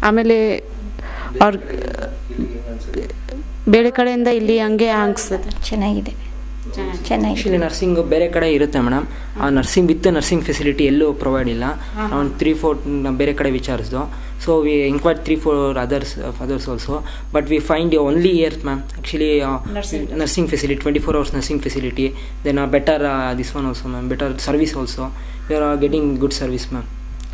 ಆಮೇಲೆ ಅವ್ರ ಬೇರೆ ಕಡೆಯಿಂದ ಇಲ್ಲಿ ಹಂಗೆ ಅನ್ಸ್ತದೆ ಚೆನ್ನಾಗಿದೆ ಚೆನ್ನಾಗಿದೆ ಆ್ಯಕ್ಚುಲಿ ನರ್ಸಿಂಗ್ ಬೇರೆ ಕಡೆ ಇರುತ್ತೆ ಮೇಡಮ್ ಆ ನರ್ಸಿಂಗ್ ವಿತ್ ನರ್ಸಿಂಗ್ ಫೆಸಿಲಿಟಿ ಎಲ್ಲೂ ಪ್ರೊವೈಡ್ ಇಲ್ಲ ಒಂದು ತ್ರೀ ಫೋರ್ ಬೇರೆ ಕಡೆ ವಿಚಾರಿಸ್ದು so we inquire three four others others also but we find only year ma'am actually nursing facility twenty four hours nursing facility then better this one also ma'am better service also we are getting good service ma'am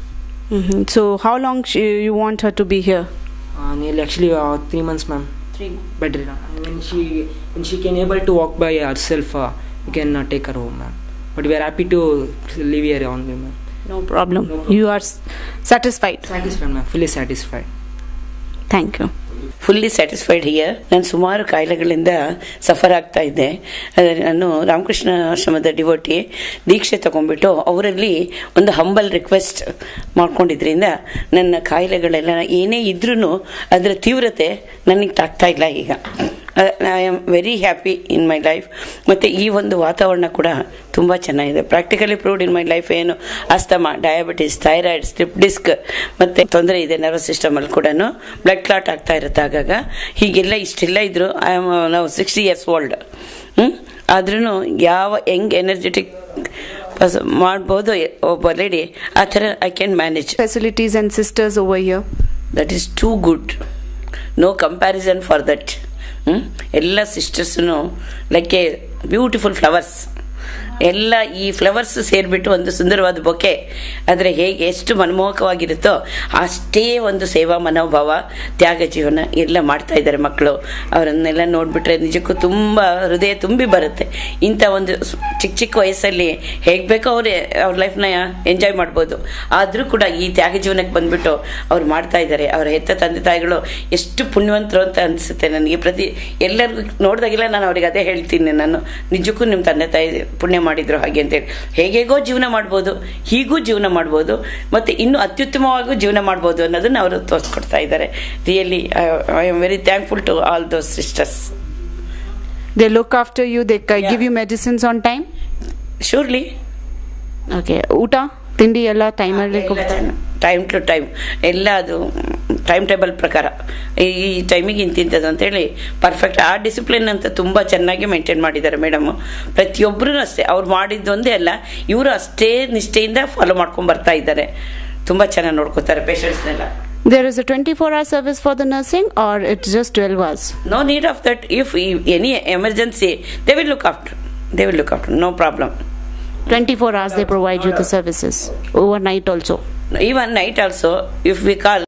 so how long you want her to be here nearly actually three months ma'am better uh, when she when she can able to walk by herself uh, we can uh, take her home ma'am but we are happy to live here only ma'am no problem you are satisfied satisfied ma'am fully satisfied thank you fully satisfied here ನಾನು ಸುಮಾರು ಕಾಯಿಲೆಗಳಿಂದ suffer ಆಗ್ತಾ ಇದ್ದೆ ಅದೇ ನಾನು ರಾಮಕೃಷ್ಣ ಆಶ್ರಮದ devotee ದೀಕ್ಷೆ ತಗೊಂಡ್ಬಿಟ್ಟು ಅವರಲ್ಲಿ ಒಂದು ಹಂಬಲ್ ರಿಕ್ವೆಸ್ಟ್ ಮಾಡ್ಕೊಂಡಿದ್ರಿಂದ ನನ್ನ ಕಾಯಿಲೆಗಳೆಲ್ಲ ಏನೇ ಇದ್ರೂ ಅದರ ತೀವ್ರತೆ ನನಗೆ ತಾಗ್ತಾ ಇಲ್ಲ ಈಗ I am very happy in my life ಮತ್ತು ಈ ಒಂದು ವಾತಾವರಣ ಕೂಡ ತುಂಬ ಚೆನ್ನಾಗಿದೆ practically proved in my life ಏನು asthma diabetes thyroid slip disc ಮತ್ತು ತೊಂದರೆ ಇದೆ ನರ್ವಸ್ ಸಿಸ್ಟಮಲ್ಲಿ ಕೂಡ ಬ್ಲಡ್ ಕ್ಲಾಟ್ ಆಗ್ತಾ ಇರುತ್ತೆ ಆಗಾಗ ಹೀಗೆಲ್ಲ ಇಷ್ಟೆಲ್ಲ ಇದ್ರು ಐ ಆಮ್ ನಾವು ಸಿಕ್ಸ್ಟಿ ಇಯರ್ಸ್ ಓಲ್ಡ್ ಆದ್ರೂ ಯಾವ ಯಂಗ್ ಎನರ್ಜೆಟಿಕ್ ಮಾಡ್ಬೋದು ಒಬ್ಬ ಲೇಡಿ ಆ ಥರ I can manage facilities and sisters over here that is too good no comparison for that ಎಲ್ಲ ಸಿಸ್ಟರ್ಸ್ನು ಲೈಕ್ ಎ ಬ್ಯೂಟಿಫುಲ್ ಫ್ಲವರ್ಸ್ ಎಲ್ಲ ಈ ಫ್ಲವರ್ಸ್ ಸೇರಿಬಿಟ್ಟು ಒಂದು ಸುಂದರವಾದ ಬೊಕೆ ಆದರೆ ಹೇಗೆ ಎಷ್ಟು ಮನಮೋಹಕವಾಗಿರುತ್ತೋ ಅಷ್ಟೇ ಒಂದು ಸೇವಾ ಮನೋಭಾವ ತ್ಯಾಗ ಜೀವನ ಎಲ್ಲ ಮಾಡ್ತಾ ಇದ್ದಾರೆ ಮಕ್ಕಳು ಅವರನ್ನೆಲ್ಲ ನೋಡಿಬಿಟ್ರೆ ನಿಜಕ್ಕೂ ತುಂಬ ಹೃದಯ ತುಂಬಿ ಬರುತ್ತೆ ಇಂಥ ಒಂದು ಸ್- ಚಿಕ್ಕ ಚಿಕ್ಕ ವಯಸ್ಸಲ್ಲಿ ಹೇಗೆ ಬೇಕೋ ಅವರೇ ಅವ್ರ ಲೈಫ್ನ ಎಂಜಾಯ್ ಮಾಡ್ಬೋದು ಆದರೂ ಕೂಡ ಈ ತ್ಯಾಗ ಜೀವನಕ್ಕೆ ಬಂದ್ಬಿಟ್ಟು ಅವ್ರು ಮಾಡ್ತಾ ಇದ್ದಾರೆ ಅವರ ಹೆತ್ತ ತಂದೆ ತಾಯಿಗಳು ಎಷ್ಟು ಪುಣ್ಯವಂತರು ಅಂತ ಅನಿಸುತ್ತೆ ನನಗೆ ಪ್ರತಿ ಎಲ್ಲರಿಗೂ ನೋಡಿದಾಗೆಲ್ಲ ನಾನು ಅವ್ರಿಗೆ ಅದೇ ಹೇಳ್ತೀನಿ ನಾನು ನಿಜಕ್ಕೂ ನಿಮ್ಮ ತಂದೆ ತಾಯಿ ಪುಣ್ಯ ಮಾಡಿದ್ರು ಹಾಗೆ ಅಂತೇಳಿ ಹೇಗೇಗೋ ಜೀವನ ಮಾಡ್ಬೋದು ಹೀಗೂ ಜೀವನ ಮಾಡ್ಬೋದು ಮತ್ತು ಇನ್ನೂ ಅತ್ಯುತ್ತಮವಾಗೂ ಜೀವನ ಮಾಡ್ಬೋದು ಅನ್ನೋದನ್ನ ಅವರು ತೋರಿಸ್ಕೊಡ್ತಾ ಇದ್ದಾರೆ really I am very thankful to all those sisters they look after you they give you medicines on time surely okay ಊಟ ತಿಂಡಿ ಎಲ್ಲ ಟೈಮಲ್ಲಿ ಟೈಮ್ ಟು ಟೈಮ್ ಎಲ್ಲ ಅದು ಟೈಮ್ ಟೇಬಲ್ ಪ್ರಕಾರ ಈ ಈ ಟೈಮಿಗೆ ಇಂತಿಂಥದ್ದು ಅಂತೇಳಿ ಪರ್ಫೆಕ್ಟ್ ಆ ಡಿಸಿಪ್ಲಿನ್ ಅಂತ ತುಂಬ ಚೆನ್ನಾಗಿ ಮೇಂಟೈನ್ ಮಾಡಿದ್ದಾರೆ ಮೇಡಮು ಪ್ರತಿಯೊಬ್ಬರೂ ಅಷ್ಟೇ ಅವ್ರು ಮಾಡಿದ್ದೊಂದೇ ಅಲ್ಲ ಇವರು ಅಷ್ಟೇ ನಿಷ್ಠೆಯಿಂದ ಫಾಲೋ ಮಾಡ್ಕೊಂಡು ಬರ್ತಾ ಇದ್ದಾರೆ ತುಂಬ ಚೆನ್ನಾಗಿ ನೋಡ್ಕೋತಾರೆ ಪೇಷಂಟ್ಸ್ನೆಲ್ಲ There is a 24 hour service for the nursing or it's just 12 hours? No need of that if any emergency they will look after they will look after no problem 24 hours they provide you the services overnight also even night also if we call